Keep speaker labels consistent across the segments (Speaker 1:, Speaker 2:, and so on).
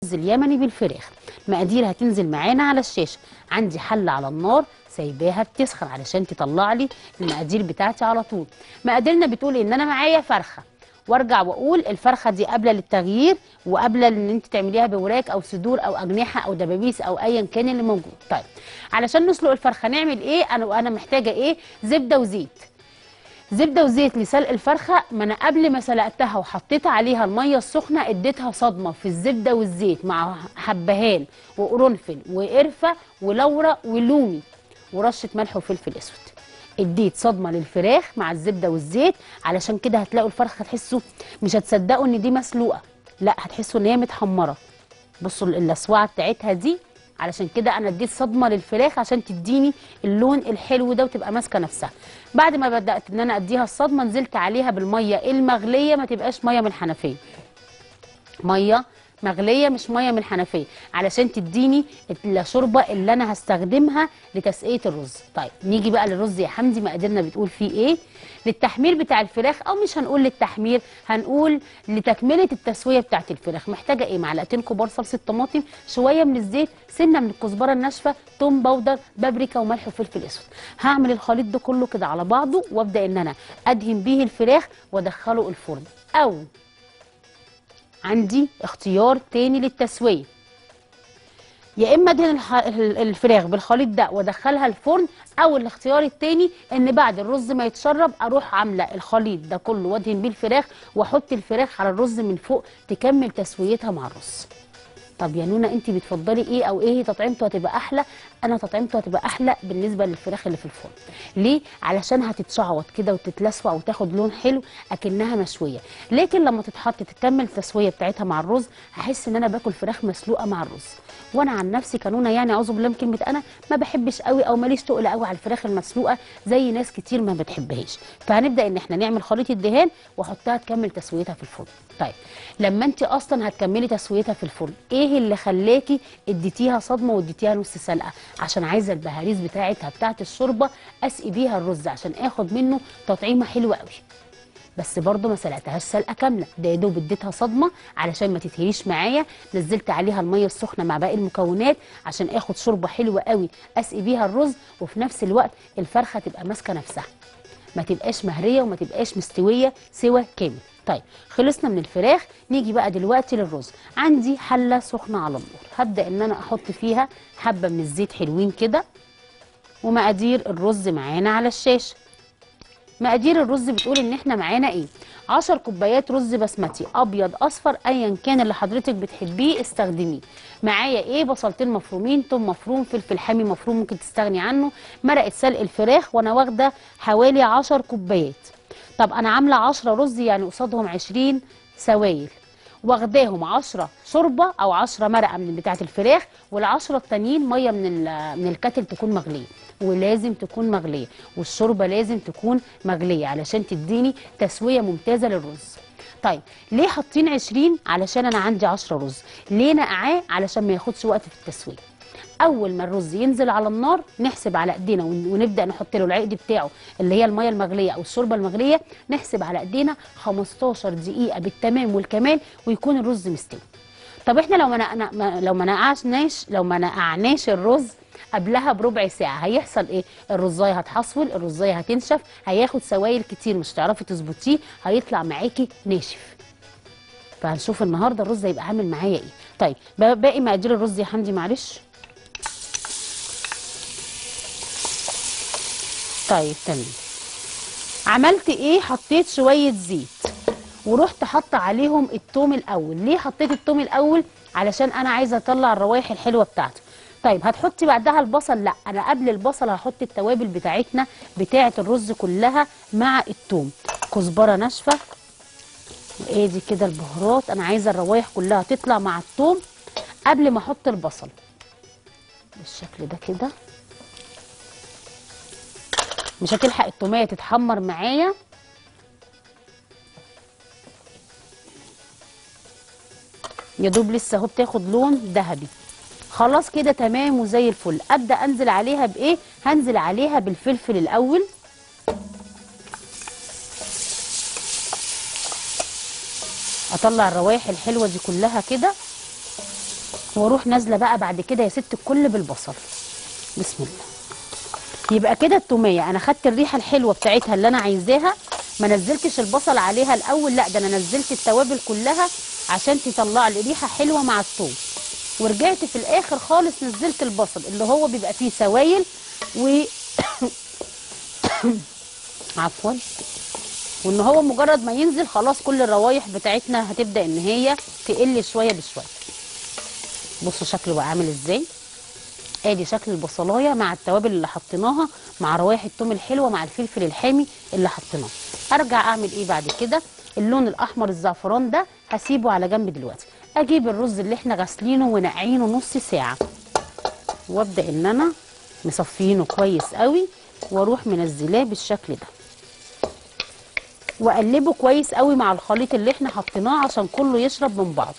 Speaker 1: الرز اليمني بالفراخ مقادير هتنزل معانا على الشاشه عندي حله على النار سايباها بتسخن علشان تطلع لي المقادير بتاعتي على طول مقاديرنا بتقول ان انا معايا فرخه وارجع واقول الفرخه دي قابله للتغيير وقابله ان انت تعمليها بوراك او صدور او اجنحه او دبابيس او ايا كان اللي موجود طيب علشان نسلق الفرخه نعمل ايه انا وانا محتاجه ايه زبده وزيت زبده وزيت لسلق الفرخه ما انا قبل ما سلقتها وحطيت عليها الميه السخنه اديتها صدمه في الزبده والزيت مع حبهان وقرنفل وقرفه ولورا ولومي ورشه ملح وفلفل اسود اديت صدمه للفراخ مع الزبده والزيت علشان كده هتلاقوا الفرخه تحسوا مش هتصدقوا ان دي مسلوقه لا هتحسوا ان هي متحمره بصوا اللسوعه بتاعتها دي علشان كده انا اديت صدمه للفراخ عشان تديني اللون الحلو ده وتبقى ماسكه نفسها بعد ما بدات ان انا اديها الصدمه نزلت عليها بالميه المغليه ما تبقاش ميه من الحنفيه ميه مغليه مش ميه من الحنفيه علشان تديني الشوربه اللي انا هستخدمها لتسقيه الرز طيب نيجي بقى للرز يا حمدي مقاديرنا بتقول فيه ايه للتحمير بتاع الفراخ او مش هنقول للتحمير هنقول لتكمله التسويه بتاعت الفراخ محتاجه ايه معلقتين كبار صلصه طماطم شويه من الزيت سنه من الكزبره الناشفه توم باودر بابريكا وملح وفلفل اسود هعمل الخليط ده كله كده على بعضه وابدا ان انا ادهن بيه الفراخ وادخله الفرن او عندي اختيار تاني للتسويه يا اما ادهن الفراخ بالخليط ده وادخلها الفرن او الاختيار التاني ان بعد الرز ما يتشرب اروح عامله الخليط ده كله وادهن بيه الفراخ واحط الفراخ على الرز من فوق تكمل تسويتها مع الرز طب يا نونا انت بتفضلي ايه او ايه تطعيمته هتبقى احلى انا تطعيمته هتبقى احلى بالنسبه للفراخ اللي في الفرن ليه علشان هتتشعوط كده وتتلسوع وتاخد لون حلو اكنها مشويه لكن لما تتحط تكمل التسويه بتاعتها مع الرز هحس ان انا باكل فراخ مسلوقه مع الرز وانا عن نفسي كنونا يعني اعوذ بالله من كلمه انا ما بحبش قوي او ماليش تقل قوي على الفراخ المسلوقه زي ناس كتير ما بتحبهاش فهنبدا ان احنا نعمل خليط الدهان واحطها تكمل تسويتها في الفرن طيب لما انت اصلا هتكملي تسويتها في الفرن ايه اللي خلاكي اديتيها صدمه واديتيها نص سلقه عشان عايزه البهاريز بتاعتها بتاعت الشوربه اسقي بيها الرز عشان اخد منه تطعيمه حلوه قوي بس برضه ما سلقتهاش سلقه كامله ده يا دوب اديتها صدمه علشان ما تتهريش معايا نزلت عليها الميه السخنه مع باقي المكونات عشان اخد شوربه حلوه قوي اسقي بيها الرز وفي نفس الوقت الفرخه تبقى ماسكه نفسها ما تبقاش مهريه وما تبقاش مستويه سوى كامل طيب خلصنا من الفراخ نيجي بقى دلوقتي للرز عندي حله سخنه على النار هبدا ان انا احط فيها حبه من الزيت حلوين كده ومقادير الرز معانا على الشاشه مقادير الرز بتقول ان احنا معانا ايه 10 كوبايات رز بسمتي ابيض اصفر ايا كان اللي حضرتك بتحبيه استخدميه معايا ايه بصلتين مفرومين توم مفروم فلفل حامي مفروم ممكن تستغني عنه مرقه سلق الفراخ وانا واخده حوالي 10 كوبايات طب انا عامله 10 رز يعني قصادهم 20 سوائل واخداهم 10 شوربه او 10 مرقه من بتاعه الفراخ وال10 التانيين ميه من من الكتل تكون مغليه ولازم تكون مغليه والشوربه لازم تكون مغليه علشان تديني تسويه ممتازه للرز طيب ليه حاطين 20 علشان انا عندي 10 رز ليه نقعاه علشان ما ياخدش وقت في التسويه اول ما الرز ينزل على النار نحسب على ايدينا ونبدا نحط له العقد بتاعه اللي هي الميه المغليه او الشوربه المغليه نحسب على ايدينا 15 دقيقه بالتمام والكمال ويكون الرز مستوي طب احنا لو ما لو ما نقعناش لو ما نقعناش الرز قبلها بربع ساعه هيحصل ايه الرزايه هتحصول الرزايه هتنشف هياخد سوائل كتير مش هتعرفي تظبطيه هيطلع معاكي ناشف فهنشوف النهارده الرز هيبقى عامل معايا ايه طيب باقي مقادير الرز يا حمدي معلش طيب تمام عملت ايه حطيت شويه زيت ورحت حاطه عليهم التوم الاول ليه حطيت التوم الاول علشان انا عايزه اطلع الروايح الحلوه بتاعته طيب هتحطي بعدها البصل لا انا قبل البصل هحط التوابل بتاعتنا بتاعه الرز كلها مع التوم كزبره ناشفه وادي كده البهارات انا عايزه الروايح كلها تطلع مع التوم قبل ما احط البصل بالشكل ده كده مش هتلحق التوميه تتحمر معايا يا دوب لسه اهو بتاخد لون ذهبي خلاص كده تمام وزي الفل ابدا انزل عليها بايه هنزل عليها بالفلفل الاول اطلع الروايح الحلوه دي كلها كده واروح نازله بقى بعد كده يا ست الكل بالبصل بسم الله يبقى كده التوميه انا خدت الريحه الحلوه بتاعتها اللي انا عايزاها ما نزلتش البصل عليها الاول لا ده انا نزلت التوابل كلها عشان تطلع لي ريحه حلوه مع الثوم ورجعت في الاخر خالص نزلت البصل اللي هو بيبقى فيه سوائل و عفوا وان هو مجرد ما ينزل خلاص كل الروايح بتاعتنا هتبدا ان هي تقل شويه بشويه بصوا شكله بقى عامل ازاي ادي شكل البصلايه مع التوابل اللي حطيناها مع روايح التوم الحلوه مع الفلفل الحامي اللي حطيناه ارجع اعمل ايه بعد كده اللون الاحمر الزعفران ده هسيبه على جنب دلوقتي اجيب الرز اللي احنا غاسلينه ونقعينه نص ساعه وابدا ان انا مصفينه كويس قوي واروح منزلاه بالشكل ده واقلبه كويس قوي مع الخليط اللي احنا حطيناه عشان كله يشرب من بعضه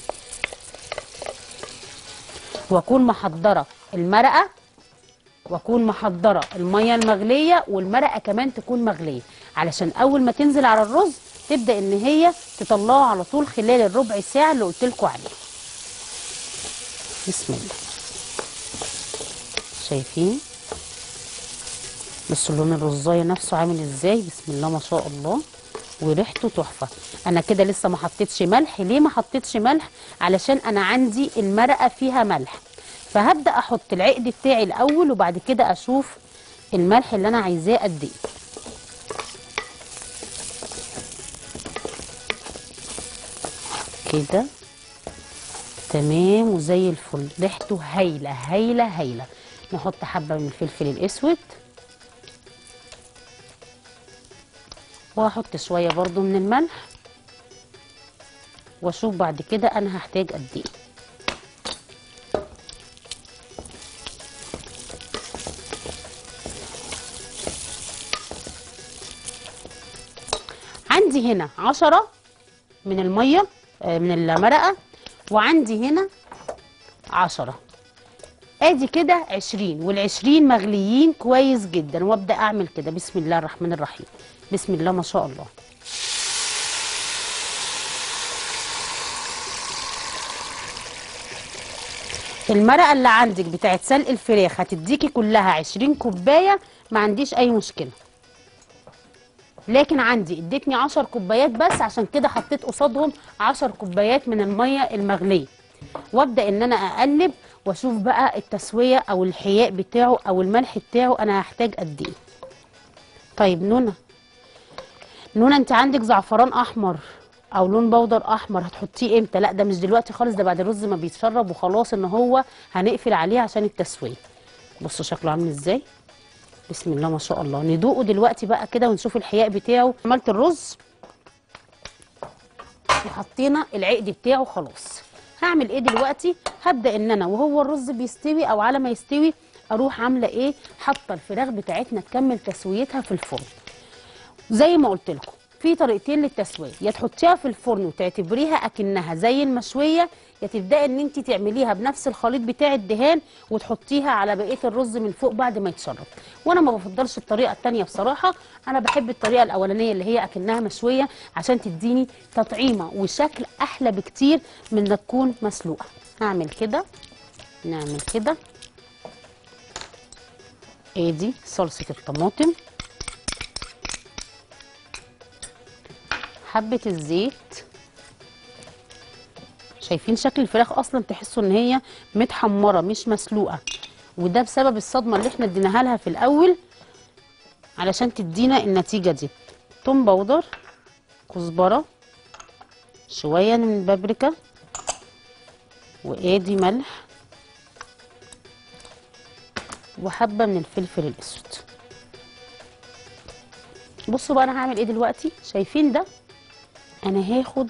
Speaker 1: واكون محضره المرقه واكون محضره الميه المغليه والمرقه كمان تكون مغليه علشان اول ما تنزل على الرز تبدا ان هي تطلعه على طول خلال الربع ساعه اللي قلت لكم عليه بسم الله شايفين بصوا لون الرزايه نفسه عامل ازاي بسم الله ما شاء الله وريحته تحفه انا كده لسه ما حطيتش ملح ليه ما حطيتش ملح علشان انا عندي المرقه فيها ملح فهبدا احط العقد بتاعي الاول وبعد كده اشوف الملح اللي انا عايزاه قد ايه كده تمام وزي الفل ريحته هايله هايله هايله نحط حبه من الفلفل الاسود وهحط شويه برضو من الملح واشوف بعد كده انا هحتاج قد ايه عندي هنا عشرة من المية آه، من المرقة وعندي هنا عشرة ادي كده عشرين والعشرين مغليين كويس جدا وابدا اعمل كده بسم الله الرحمن الرحيم بسم الله ما شاء الله المرقه اللي عندك بتاعت سلق الفراخ هتديكي كلها 20 كوبايه ما عنديش اي مشكله لكن عندي ادتني 10 كوبايات بس عشان كده حطيت قصادهم 10 كوبايات من الميه المغليه وابدا ان انا اقلب واشوف بقى التسويه او الحياء بتاعه او الملح بتاعه انا هحتاج قد ايه طيب نونا نونا انت عندك زعفران احمر او لون بودر احمر هتحطيه امتى لا ده مش دلوقتي خالص ده بعد الرز ما بيتشرب وخلاص ان هو هنقفل عليه عشان التسويه بصوا شكله عامل ازاي بسم الله ما شاء الله ندوقه دلوقتي بقى كده ونشوف الحياء بتاعه عملت الرز وحطينا العقد بتاعه خلاص هعمل ايه دلوقتي هبدا ان انا وهو الرز بيستوي او على ما يستوي اروح عامله ايه حاطه الفراخ بتاعتنا تكمل تسويتها في الفرن زي ما قلت لكم في طريقتين للتسويه يا تحطيها في الفرن وتعتبريها اكنها زي المشويه يا تبداي ان انت تعمليها بنفس الخليط بتاع الدهان وتحطيها على بقيه الرز من فوق بعد ما يتشرب وانا ما بفضلش الطريقه الثانيه بصراحه انا بحب الطريقه الاولانيه اللي هي اكنها مشويه عشان تديني تطعيمه وشكل احلى بكتير من انها تكون مسلوقه هعمل كده نعمل كده ادي صلصه الطماطم حبه الزيت شايفين شكل الفراخ اصلا تحسوا ان هي متحمره مش مسلوقه وده بسبب الصدمه اللي احنا اديناها لها في الاول علشان تدينا النتيجه دي توم بودر كزبره شويه من البابريكا وادي ملح وحبه من الفلفل الاسود بصوا بقى انا هعمل ايه دلوقتي شايفين ده انا هاخد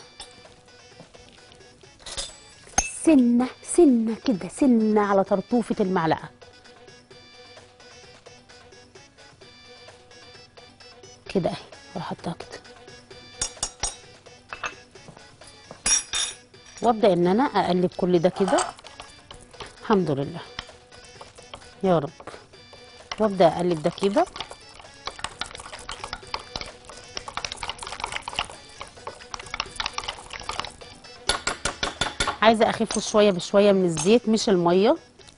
Speaker 1: سنه سنه كده سنه على طرطوفه المعلقه كده اهي واحطها كده وابدا ان انا اقلب كل ده كده الحمد لله يا رب وابدا اقلب ده كده عايزه اخفه شويه بشويه من الزيت مش الميه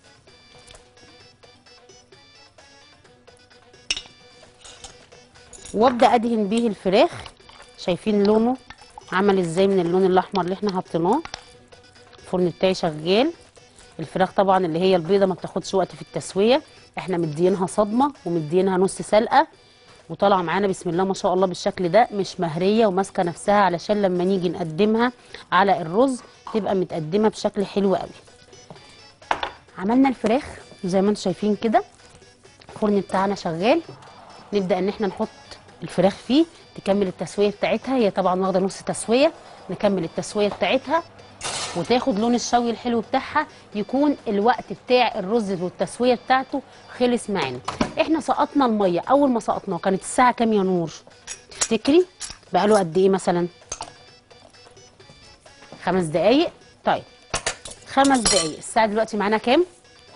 Speaker 1: وابدا ادهن بيه الفراخ شايفين لونه عمل ازاي من اللون الاحمر اللي احنا حطيناه الفرن بتاعي شغال الفراخ طبعا اللي هي البيضه ما بتاخدش وقت في التسويه احنا مدينها صدمه ومدينها نص سلقه وطالعه معانا بسم الله ما شاء الله بالشكل ده مش مهريه وماسكه نفسها علشان لما نيجي نقدمها على الرز تبقى متقدمه بشكل حلو قوي عملنا الفراخ زي ما انتم شايفين كده الفرن بتاعنا شغال نبدا ان احنا نحط الفراخ فيه تكمل التسويه بتاعتها هي طبعا واخده نص تسويه نكمل التسويه بتاعتها وتاخد لون الشوي الحلو بتاعها يكون الوقت بتاع الرز والتسويه بتاعته خلص معانا احنا سقطنا الميه اول ما سقطناه كانت الساعه كام يا نور تفتكري بقاله قد ايه مثلا خمس دقايق طيب خمس دقايق الساعه دلوقتي معانا كام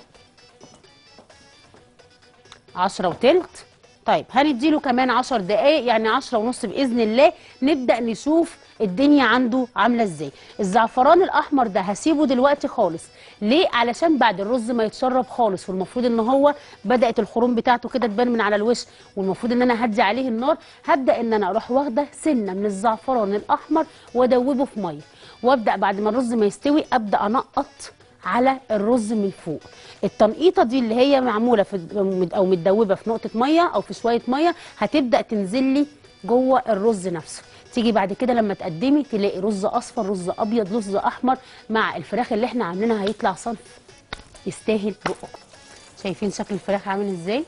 Speaker 1: عشرة وتلت طيب هنديله كمان عشر دقايق يعني عشرة ونص بإذن الله نبدأ نشوف الدنيا عنده عاملة ازاي الزعفران الأحمر ده هسيبه دلوقتي خالص ليه علشان بعد الرز ما يتشرب خالص والمفروض ان هو بدأت الخروم بتاعته كده تبان من على الوش والمفروض ان انا هدي عليه النار هبدأ ان انا اروح واخدة سنة من الزعفران الأحمر وادوبه في مية وابدأ بعد ما الرز ما يستوي ابدأ انقط على الرز من فوق التنقيطه دي اللي هي معموله في او متدوبه في نقطه ميه او في شويه ميه هتبدا تنزل لي جوه الرز نفسه تيجي بعد كده لما تقدمي تلاقي رز اصفر رز ابيض رز احمر مع الفراخ اللي احنا عاملينها هيطلع صنف يستاهل بقه شايفين شكل الفراخ عامل ازاي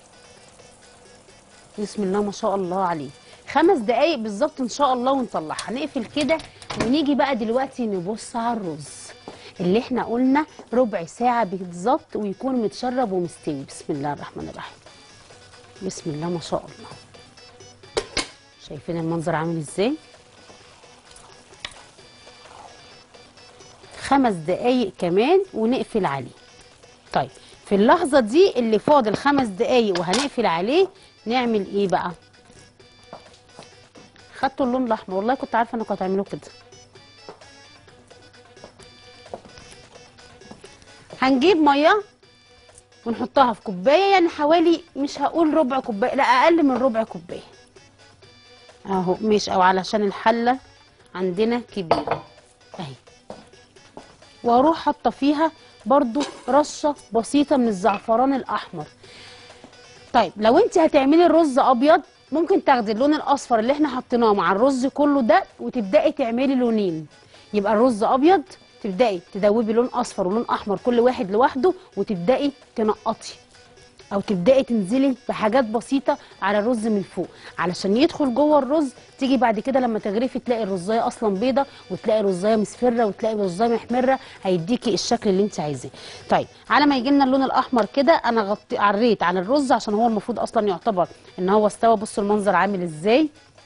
Speaker 1: بسم الله ما شاء الله عليه خمس دقايق بالظبط ان شاء الله ونطلعها نقفل كده ونيجي بقى دلوقتي نبص على الرز اللي احنا قلنا ربع ساعة بالظبط ويكون متشرب ومستوي بسم الله الرحمن الرحيم بسم الله ما شاء الله شايفين المنظر عامل ازاي خمس دقايق كمان ونقفل عليه طيب في اللحظة دي اللي فاضل خمس دقايق وهنقفل عليه نعمل ايه بقى خدتوا اللون الاحمر والله كنت عارفة انكم هتعملوا كده هنجيب ميه ونحطها في كوبايه يعني حوالي مش هقول ربع كوبايه لا اقل من ربع كوبايه اهو مش او علشان الحله عندنا كبيره اهي واروح حاطه فيها برضو رشه بسيطه من الزعفران الاحمر طيب لو انت هتعملي الرز ابيض ممكن تاخدي اللون الاصفر اللي احنا حطيناه مع الرز كله ده وتبداي تعملي لونين يبقى الرز ابيض تبداي تدوبي لون اصفر ولون احمر كل واحد لوحده وتبداي تنقطي او تبداي تنزلي بحاجات بسيطه على الرز من فوق علشان يدخل جوه الرز تيجي بعد كده لما تغرفي تلاقي الرزايه اصلا بيضه وتلاقي الرزايه مصفره وتلاقي الرزايه محمره هيديكي الشكل اللي انت عايزاه طيب على ما يجي لنا اللون الاحمر كده انا غطي عريت على الرز عشان هو المفروض اصلا يعتبر ان هو استوى بصوا المنظر عامل ازاي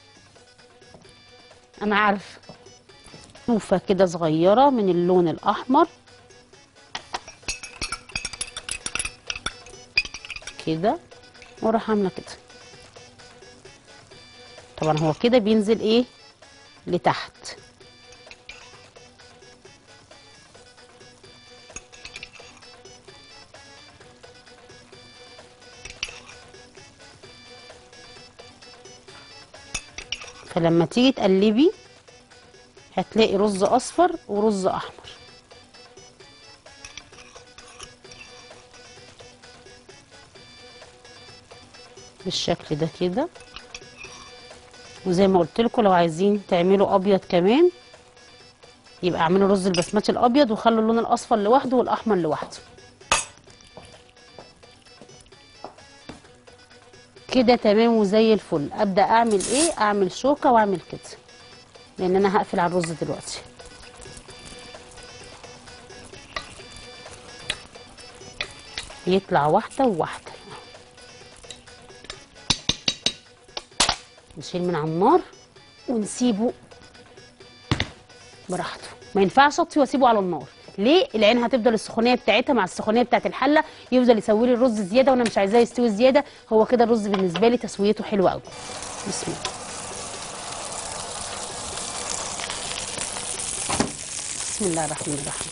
Speaker 1: انا عارفه توفة كده صغيرة من اللون الأحمر كده واروح عاملة كده طبعا هو كده بينزل ايه لتحت فلما تيجي تقلبي هتلاقي رز اصفر ورز احمر بالشكل ده كده وزي ما قلت لكم لو عايزين تعملوا ابيض كمان يبقى اعملوا رز البسمتي الابيض وخلوا اللون الاصفر لوحده والاحمر لوحده كده تمام وزي الفل ابدا اعمل ايه اعمل شوكه واعمل كده لان انا هقفل على الرز دلوقتي يطلع واحده وواحده نشيل من على النار ونسيبه براحته ما ينفعش اطفي واسيبه على النار ليه العين هتفضل السخونيه بتاعتها مع السخونيه بتاعت الحله يفضل يسوي لي الرز زياده وانا مش عايزاه يستوي زياده هو كده الرز بالنسبه لي تسويته حلوه قوي بسم الله بسم الله الرحمن الرحيم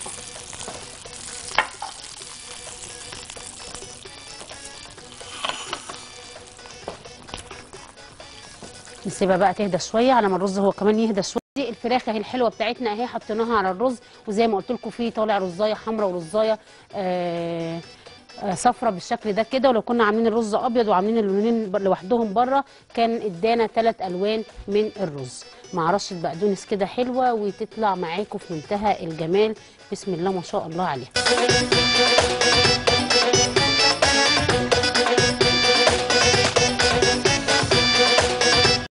Speaker 1: نسيبها بقى تهدى شويه على ما الرز هو كمان يهدى شويه دي الفراخ اهي الحلوه بتاعتنا اهي حطيناها على الرز وزي ما قلت لكم في طالع رزايه حمراء ورزايه آه آه، صفرة بالشكل ده كده ولو كنا عاملين الرز ابيض وعاملين اللونين ب- لوحدهم بره كان ادانا ثلاث الوان من الرز مع رشه بقدونس كده حلوه وتطلع معاكم في منتهى الجمال بسم الله ما شاء الله عليها